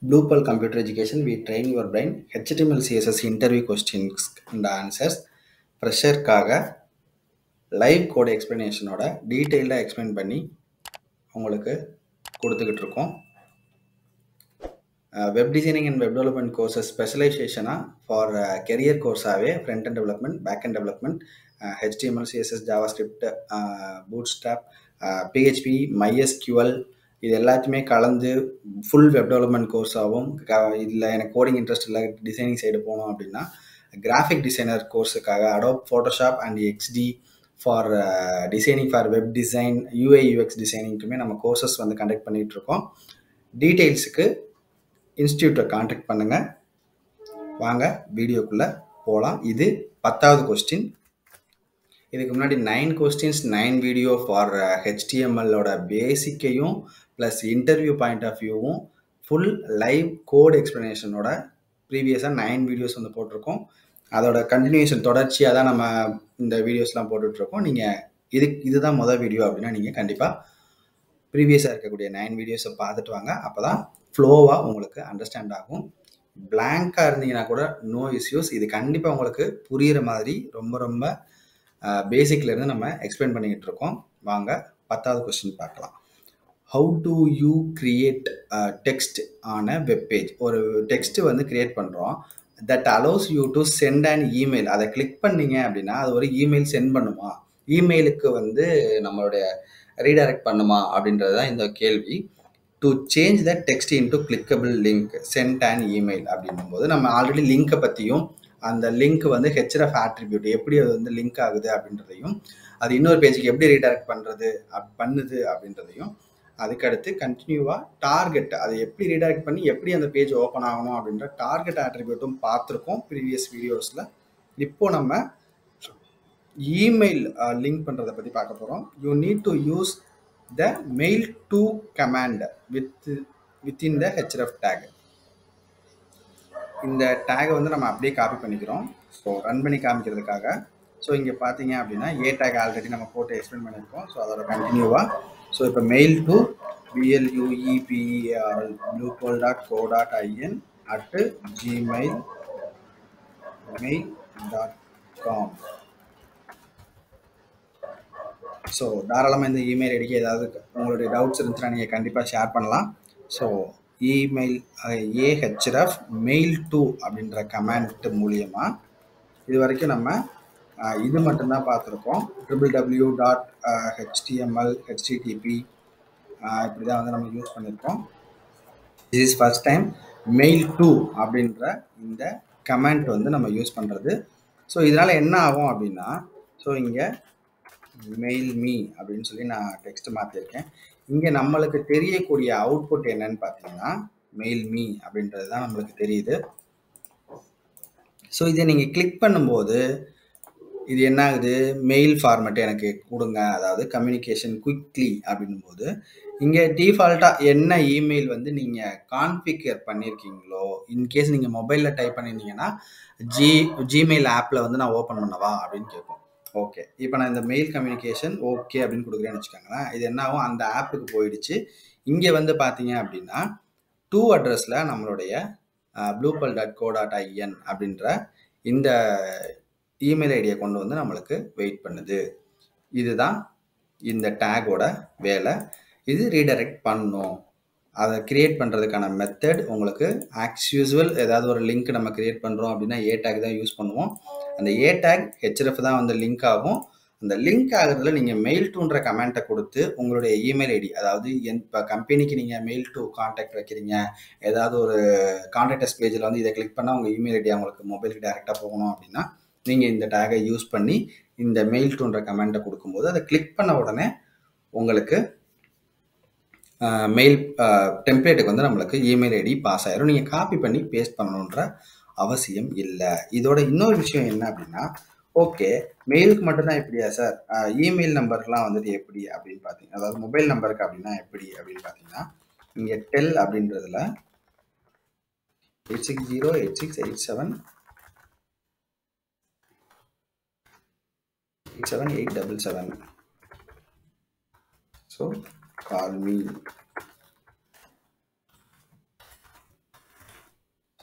Blue Pearl Computer Education, we train your brain. HTML, CSS interview questions and answers. ஃப்ரெஷருக்காக live code எக்ஸ்ப்ளனேஷனோட டீட்டெயில்டாக explain பண்ணி உங்களுக்கு கொடுத்துக்கிட்டு இருக்கோம் web designing and web development courses ஸ்பெஷலைசேஷனாக ஃபார் கெரியர் கோர்ஸாகவே front end development back end development HTML CSS JavaScript Bootstrap PHP MySQL இது எல்லாத்தையுமே கலந்து ஃபுல் வெப் டெவலப்மெண்ட் கோர்ஸாகவும் இதில் எனக்கு கோடிங் இன்ட்ரெஸ்ட் இல்லை டிசைனிங் சைடு போனோம் அப்படின்னா கிராஃபிக் டிசைனர் கோர்ஸுக்காக Adobe Photoshop and XD for designing for web design UI UX டிசைனிங்க்குமே நம்ம கோர்சஸ் வந்து கண்டக்ட் பண்ணிகிட்டு இருக்கோம் டீட்டெயில்ஸுக்கு இன்ஸ்டியூட்டை காண்டாக்ட் பண்ணுங்கள் வாங்க வீடியோக்குள்ளே போகலாம் இது பத்தாவது கொஸ்டின் இதுக்கு முன்னாடி nine questions nine video for ஹெச்டிஎம்எல்லோட பேசிக்கையும் ப்ளஸ் இன்டர்வியூ பாயிண்ட் ஆஃப் வியூவும் ஃபுல் லைவ் கோட் எக்ஸ்ப்ளனேஷனோட ப்ரீவியஸாக நைன் வீடியோஸ் வந்து போட்டிருக்கோம் அதோட கண்டினியூஷன் தொடர்ச்சியாக தான் நம்ம இந்த வீடியோஸ்லாம் போட்டுட்ருக்கோம் நீங்கள் இது இதுதான் மொதல் வீடியோ அப்படின்னா நீங்கள் கண்டிப்பாக ப்ரீவியஸாக இருக்கக்கூடிய நைன் வீடியோஸை பார்த்துட்டு வாங்க அப்போ தான் ஃப்ளோவாக உங்களுக்கு அண்டர்ஸ்டாண்ட் ஆகும் பிளாங்காக இருந்தீங்கன்னா கூட நோ இஷ்யூஸ் இது கண்டிப்பாக உங்களுக்கு புரிகிற மாதிரி ரொம்ப ரொம்ப பேசிக்லேருந்து நம்ம எக்ஸ்பிளைன் பண்ணிக்கிட்டு இருக்கோம் வாங்க பத்தாவது கொஸ்டின் பார்க்கலாம் how do you create text on a web page ஒரு டெக்ஸ்ட் வந்து கிரியேட் பண்ணுறோம் that allows you to send and email அதை கிளிக் பண்ணீங்க அப்படின்னா அது ஒரு இமெயில் சென்ட் பண்ணுமா இமெயிலுக்கு வந்து நம்மளுடைய ரீடைரக்ட் பண்ணுமா அப்படின்றது தான் இந்த கேள்வி to change the text into clickable link send and email அப்படின்னும் போது நம்ம ஆல்ரெடி லிங்க்கை பற்றியும் அந்த லிங்க் வந்து ஹெச்எஃப் ஆட்ரிபியூட் எப்படி அது வந்து லிங்க் ஆகுது அப்படின்றதையும் அது இன்னொரு பேஜுக்கு எப்படி ரீடைரக்ட் பண்ணுறது பண்ணுது அப்படின்றதையும் அதுக்கடுத்து கண்டினியூவாக டார்கெட் அதை எப்படி ரீடைரக்ட் பண்ணி எப்படி அந்த பேஜ் ஓப்பன் ஆகணும் அப்படின்ற டார்கெட் ஆட்ரிபியூட்டும் பார்த்துருக்கோம் ப்ரீவியஸ் வீடியோஸில் இப்போ நம்ம இமெயில் லிங்க் பண்ணுறதை பற்றி பார்க்க போகிறோம் you need to use the mailto command with within the HF tag இந்த டேகை வந்து நம்ம அப்படியே காப்பி பண்ணிக்கிறோம் ஸோ ரன் பண்ணி காமிக்கிறதுக்காக ஸோ இங்கே பார்த்தீங்க அப்படின்னா ஏ டேக் ஆல்ரெடி நம்ம போட்டு எக்ஸ்பிளைன் பண்ணியிருக்கோம் ஸோ அதோட கண்டினியூவாக ஸோ இப்போ mail to பிஎல்யூஇபிஇஆர்எல் blue pole dot co dot IN at Gmail mail dot com so தாராளமாக இந்த இமெயில் ஐடிக்கு ஏதாவது உங்களுடைய டவுட்ஸ் இருந்துச்சுன்னா நீங்கள் கண்டிப்பாக ஷேர் பண்ணலாம் so email AHF mailto அப்படின்ற கமெண்ட் மூலியமாக இது வரைக்கும் நம்ம இது மட்டும்தான் பார்த்துருக்கோம் triple W dot HTML HTTP இப்படி தான் வந்து நம்ம யூஸ் பண்ணியிருக்கோம் this is first time mailto அப்படின்ற இந்த கமெண்ட் வந்து நம்ம யூஸ் பண்ணுறது ஸோ இதனால் என்ன ஆகும் அப்படின்னா ஸோ இங்கே மெயில் மீ அப்படின்னு சொல்லி நான் டெக்ஸ்ட் மாற்றிருக்கேன் இங்கே நம்மளுக்கு தெரியக்கூடிய அவுட்புட் என்னன்னு பார்த்தீங்கன்னா மெயில் மீ அப்படின்றது தான் நம்மளுக்கு தெரியுது ஸோ இதை நீங்கள் கிளிக் பண்ணும்போது இது என்ன ஆகுது மெயில் ஃபார்மேட் எனக்கு கொடுங்க அதாவது கம்யூனிகேஷன் குயிக்லி அப்படின்போது இங்கே டிஃபால்ட்டாக என்ன இமெயில் வந்து நீங்கள் கான்ஃபிகர் பண்ணியிருக்கீங்களோ இன்கேஸ் நீங்கள் மொபைலில் டைப் பண்ணியிருந்தீங்கன்னா ஜி ஜிமெயில் ஆப்பில் வந்து நான் ஓப்பன் பண்ணவா அப்படின்னு கேட்கும் ஓகே இப்போ நான் இந்த மெயில் கம்யூனிகேஷன் ஓகே அப்படின்னு கொடுக்குறேன்னு வச்சுக்கோங்களேன் இது என்ன ஆகும் அந்த ஆப்புக்கு போயிடுச்சு இங்கே வந்து பார்த்தீங்க அப்படின்னா டூ அட்ரஸில் நம்மளுடைய bluebell dot co dot IN அப்படின்ற இந்த இமெயில் ஐடியை கொண்டு வந்து நம்மளுக்கு வெயிட் பண்ணுது இதுதான் இந்த டேகோட வேலை இது ரீடைரக்ட் பண்ணும் அதை கிரியேட் பண்ணுறதுக்கான மெத்தட் உங்களுக்கு ஆக்ஸ் யூஸ்வல் ஏதாவது ஒரு லிங்க் நம்ம கிரியேட் பண்ணுறோம் அப்படின்னா ஏ டேக் தான் யூஸ் பண்ணுவோம் அந்த ஏ டேக் ஹெச்எஃப் தான் வந்து லிங்க் ஆகும் அந்த லிங்க் ஆகிறதுல நீங்கள் மெயில் டூன்ற கமெண்ட்டை கொடுத்து உங்களுடைய இமெயில் ஐடி அதாவது என் இப்போ கம்பெனிக்கு நீங்கள் மெயில் டூ காண்டாக்ட் வைக்கிறீங்க ஏதாவது ஒரு கான்டாக்டஸ் பேஜில் வந்து இதை கிளிக் பண்ணால் உங்கள் இமெயில் ஐடி அவங்களுக்கு மொபைலுக்கு டேரெக்டாக போகணும் அப்படின்னா நீங்கள் இந்த டேகை யூஸ் பண்ணி இந்த மெயில் டூன்ற கமெண்ட்டை கொடுக்கும்போது அதை கிளிக் பண்ண உடனே உங்களுக்கு மெயில் டெம்ப்ளேட்டுக்கு வந்து நம்மளுக்கு இமெயில் ஐடி பாஸ் ஆயிரும் நீங்கள் காப்பி பண்ணி பேஸ்ட் பண்ணணுன்ற அவசியம் இல்லை இதோட இன்னொரு விஷயம் என்ன அப்படின்னா ஓகே மெயிலுக்கு மட்டும்தான் எப்படியா சார் இமெயில் நம்பர்லாம் வந்துட்டு எப்படி அப்படின்னு பார்த்தீங்க அதாவது மொபைல் நம்பருக்கு அப்படின்னா எப்படி அப்படின்னு பார்த்தீங்கன்னா இங்கே டெல் அப்படின்றதுல eight six zero eight six eight seven eight seven eight double seven so call me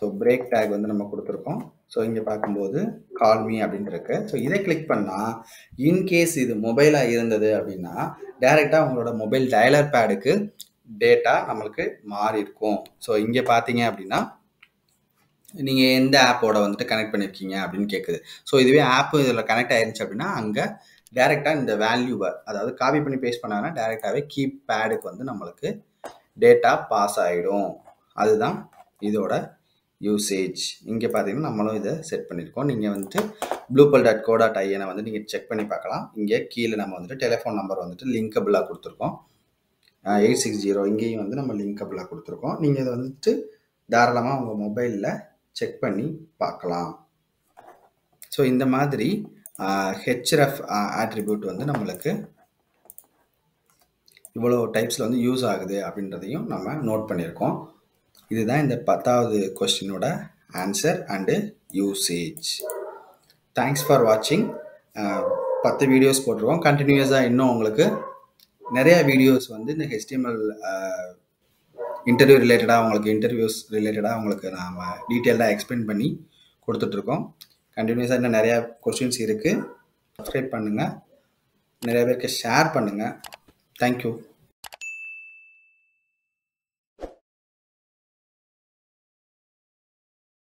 so break tag வந்து நம்ம கொடுத்துருக்கோம் ஸோ இங்கே பார்க்கும்போது கால் மீ அப்படின்னு இருக்கு ஸோ இதை கிளிக் பண்ணால் இன்கேஸ் இது மொபைலாக இருந்தது அப்படின்னா டைரெக்டாக உங்களோட மொபைல் டயலர் பேடுக்கு டேட்டா நம்மளுக்கு மாறி இருக்கும் ஸோ இங்கே பார்த்தீங்க அப்படின்னா நீங்கள் எந்த ஆப்போட வந்துட்டு கனெக்ட் பண்ணியிருக்கீங்க அப்படின்னு கேட்குது ஸோ இதுவே ஆப்பு இதில் கனெக்ட் ஆயிருந்துச்சு அப்படின்னா அங்கே டேரெக்டாக இந்த வேல்யூவை அதாவது காப்பி பண்ணி பேஸ்ட் பண்ணாங்கன்னா டேரெக்டாகவே கீப் பேடுக்கு வந்து நம்மளுக்கு டேட்டா பாஸ் ஆகிடும் அதுதான் இதோட யூசேஜ் இங்கே பார்த்தீங்கன்னா நம்மளும் இதை செட் பண்ணியிருக்கோம் நீங்கள் வந்துட்டு ப்ளூபல் டாட் கோ டாட் ஐஎனை வந்து நீங்கள் செக் பண்ணி பார்க்கலாம் இங்கே கீழே நம்ம வந்துட்டு டெலிஃபோன் நம்பர் வந்துட்டு லிங்கபிளாக கொடுத்துருக்கோம் எயிட் சிக்ஸ் ஜீரோ இங்கேயும் வந்து நம்ம லிங்கபிளாக கொடுத்துருக்கோம் நீங்கள் இதை வந்துட்டு தாராளமாக உங்கள் மொபைலில் செக் பண்ணி பார்க்கலாம் ஸோ இந்த மாதிரி ஹெச்எஃப் ஆட்ரிபியூட் வந்து நம்மளுக்கு இவ்வளோ டைப்ஸில் வந்து யூஸ் ஆகுது அப்படின்றதையும் நம்ம நோட் பண்ணியிருக்கோம் இதுதான் இந்த பத்தாவது கொஸ்டினோட answer and usage thanks for வாட்சிங் பத்து வீடியோஸ் போட்டிருக்கோம் கண்டினியூஸாக இன்னும் உங்களுக்கு நிறைய வீடியோஸ் வந்து இந்த ஹெச்டிஎம்எல் இன்டர்வியூ ரிலேட்டடாக உங்களுக்கு இன்டர்வியூஸ் ரிலேட்டடாக உங்களுக்கு நாம் டீட்டெயில்டாக எக்ஸ்பிளைன் பண்ணி கொடுத்துட்ருக்கோம் கண்டினியூஸாக இன்னும் நிறையா கொஸ்டின்ஸ் இருக்குது சப்ஸ்கிரைப் பண்ணுங்கள் நிறைய பேருக்கு ஷேர் பண்ணுங்கள் தேங்க்யூ